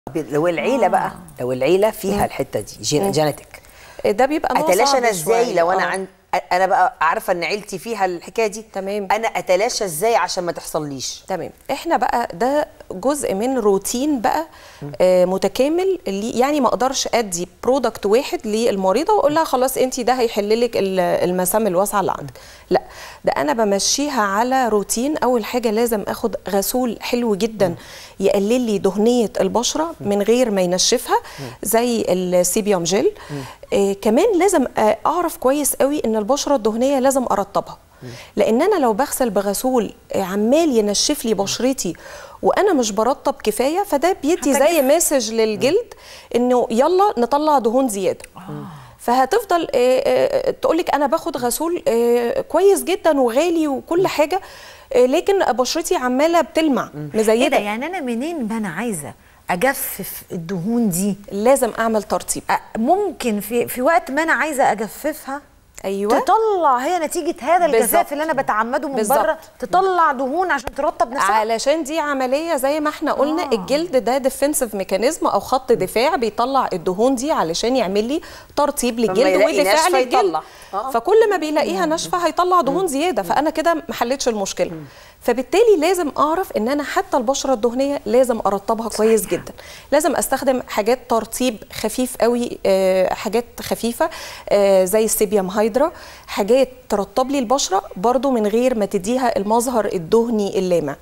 لو العيله بقى لو العيله فيها الحته دي جين جينيتك ده بيبقى نوع اتلاشى صعب انا ازاي شوية. لو انا آه. عن انا بقى عارفه ان عيلتي فيها الحكايه دي تمام. انا اتلاشى ازاي عشان ما تحصليش تمام احنا بقى ده جزء من روتين بقى آه متكامل اللي يعني ما اقدرش ادي برودكت واحد للمريضه واقول لها خلاص انت ده هيحل لك ال- المسام الواسعه اللي عندك لا ده انا بمشيها على روتين اول حاجه لازم اخد غسول حلو جدا يقلل لي دهنيه البشره من غير ما ينشفها زي السيبيوم جل آه كمان لازم آه اعرف كويس قوي ان البشره الدهنيه لازم ارطبها لان انا لو بغسل بغسول عمال ينشف لي بشرتي وانا مش برطب كفايه فده بيدي زي مسج للجلد انه يلا نطلع دهون زياده فهتفضل تقول لك انا باخد غسول آه، كويس جدا وغالي وكل حاجه آه، لكن بشرتي عماله بتلمع ايه ده مزيده يعني انا منين ما انا عايزه اجفف الدهون دي لازم اعمل ترطيب أ- ممكن في في وقت ما انا عايزه اجففها ايوه تطلع هي نتيجه هذا الجفاف بالظبط. اللي انا بتعمده من بالظبط. بره تطلع دهون عشان ترطب نفسها علشان دي عمليه زي ما احنا قلنا آه. الجلد ده ديفنسيف ميكانيزم او خط دفاع بيطلع الدهون دي علشان يعمل لي ترطيب للجلد يلاقي ودفاع ناشفة للجلد يطلع. آه. فكل ما بيلاقيها ناشفه هيطلع دهون زياده فانا كده ما حلتش المشكله فبالتالي لازم اعرف ان انا حتى البشره الدهنيه لازم ارطبها كويس جدا لازم استخدم حاجات ترطيب خفيف قوي آه، حاجات خفيفه آه، زي السيبيوم هايدرا حاجات ترطب لي البشره برضو من غير ما تديها المظهر الدهني اللامع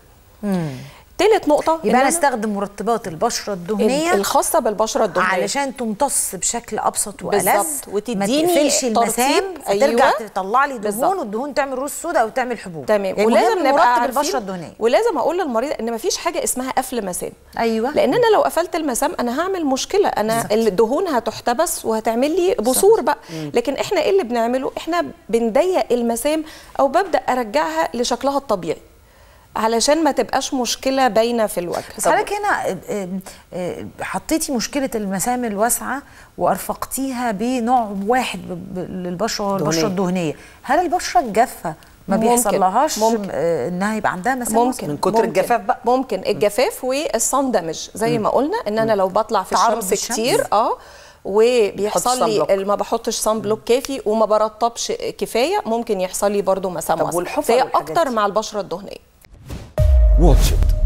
تالت نقطة إن يبقى انا أنا استخدم مرطبات البشره ال- الدهنيه الخاصة بالبشرة الدهنية علشان تمتص بشكل ابسط والذ بالظبط. ما وتديني تقفلش ترطيب. المسام فترجع أيوة. تطلع لي بالظبط. دهون والدهون تعمل روس سوداء او تعمل حبوب تمام يعني ولازم مهم نبقى نرطب عارفين البشره الدهنيه ولازم اقول للمريض ان مفيش حاجه اسمها قفل مسام ايوه لان انا لو قفلت المسام انا هعمل مشكله انا بالظبط. الدهون هتحتبس وهتعمل لي بثور بقى لكن احنا ايه اللي بنعمله احنا بنضيق المسام او ببدا ارجعها لشكلها الطبيعي علشان ما تبقاش مشكله باينه في الوجه بس حضرتك هنا آه، آه، آه، حطيتي مشكله المسام الواسعه وارفقتيها بنوع واحد ب- ب- للبشره وهو البشره دهنية. الدهنيه هل البشره الجافه ما ممكن. بيحصلهاش ممكن. آه، انها يبقى عندها مسام ممكن من كتر ممكن. الجفاف بقى. ممكن الجفاف والصن دامج زي ما قلنا ان انا لو بطلع في تعرض الشمس للشمس. كتير اه وبيحصل بحط sun block. لي ما بحطش صن بلوك كافي وما برطبش كفايه ممكن يحصل لي برضو مسام طب واسعة. والحفر فهي والحاجات اكتر دي؟ مع البشره الدهنيه واتش إت